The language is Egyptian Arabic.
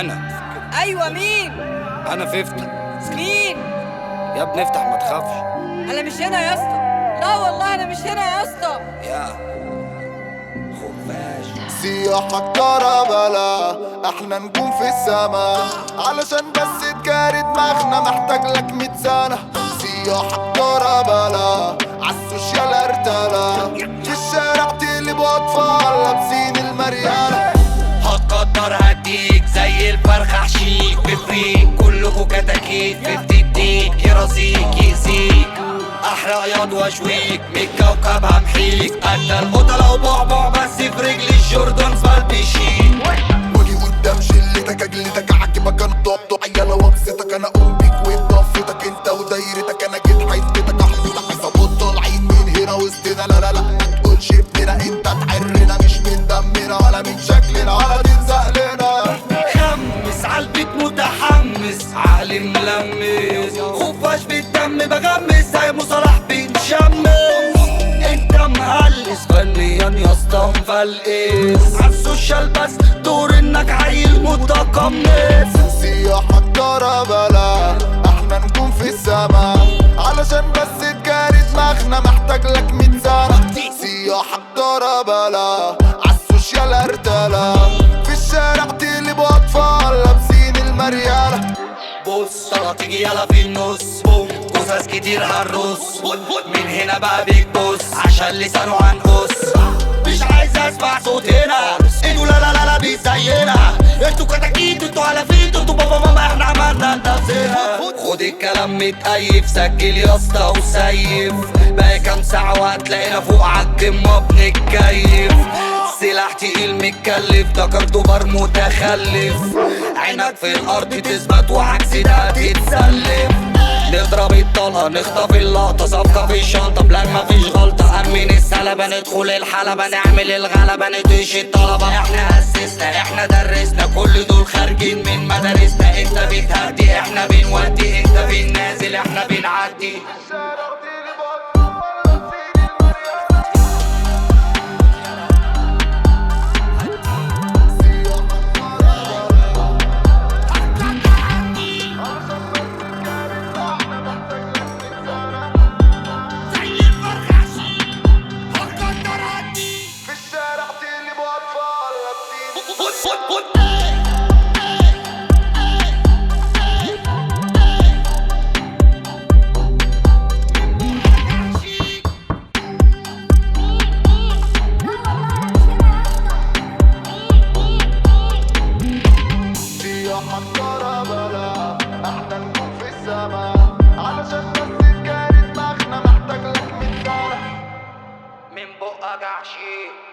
انا ايوه مين انا فيفتي مين يا ابني افتح ما تخافش انا مش هنا يا اسطى لا والله انا مش هنا يا اسطى يا خفاش سياحة كربلا احنا نجوم في السما علشان بس تجاري دماغنا محتاج لك مية سنة سياحة كربلا عالسوشيال ارتلا في الشارع تقلب اطفال لابسين المريالة هتقدر هديك زي الفرخة حشيك بفريك كلكوا كتاكيت في بتديك يرازيك يأذيك احرق ياض واشويك من الكوكب همحيك قد القطة لو بعبع بس في رجلي الجوردن فالبيشيك واجي قدام شلتك اجلتك عاجبك انا ضبط عيالة وابستك انا اقوم بيك وبضفتك انت ودايرتك انا جيت حيثبتك احفظك عايز ابط طالعين من هنا وسطنا لا لا لا ما تقولش ابننا انت تعرنا مش من دمنا ولا من شكلنا ولا تلزق لنا خمس عالبيت متحمس عقلي ملمس خفاش بالدم بغمس زي مصالح بنشمس انت مهلس فنيا يا اسطى مفلقس عالسوشيال بس دور انك عيل متقمص سياحة كربلا احنا نكون في السما علشان بس تجاري دماغنا محتاج لك مية سنة سياحة كربلا عالسوشيال ارتلا في الشارع تقلب اطفال لابسين المريالة بص طلع تيجي يلا في النص بوم قصص كتير هنرص من هنا بقى بيك بص عشان لسانه عنقص مش عايز اسمع صوت هنا انتوا لا لا لا لا مش زينا انتوا كتاكيت انتوا علافيت انتوا بابا ماما احنا عملنا لنفسنا خد الكلام متأيف سجل يا اسطى وسيف بقى كام ساعة وهتلاقينا فوق عالقمة بنتكيف سلاح تقيل متكلف ده كاردوبار متخلف عينك في الارض تثبت وعكس ده تتسلف نضرب الطلقة نخطف اللقطة صفقة في الشنطة بلان مفيش غلطة أمن السلبة ندخل الحلبة نعمل الغلبة ندش الطلبة احنا أسسنا احنا درسنا كل دول خارجين من مدارسنا انت بتهدي احنا بنودي انت بننازل احنا بنعدي في الشارع تقلب اطفال لابسين سياحة كربلا احنا نكون في السما علشان بس تجاري دماغنا محتاج لك مية سنة من بقك عشيق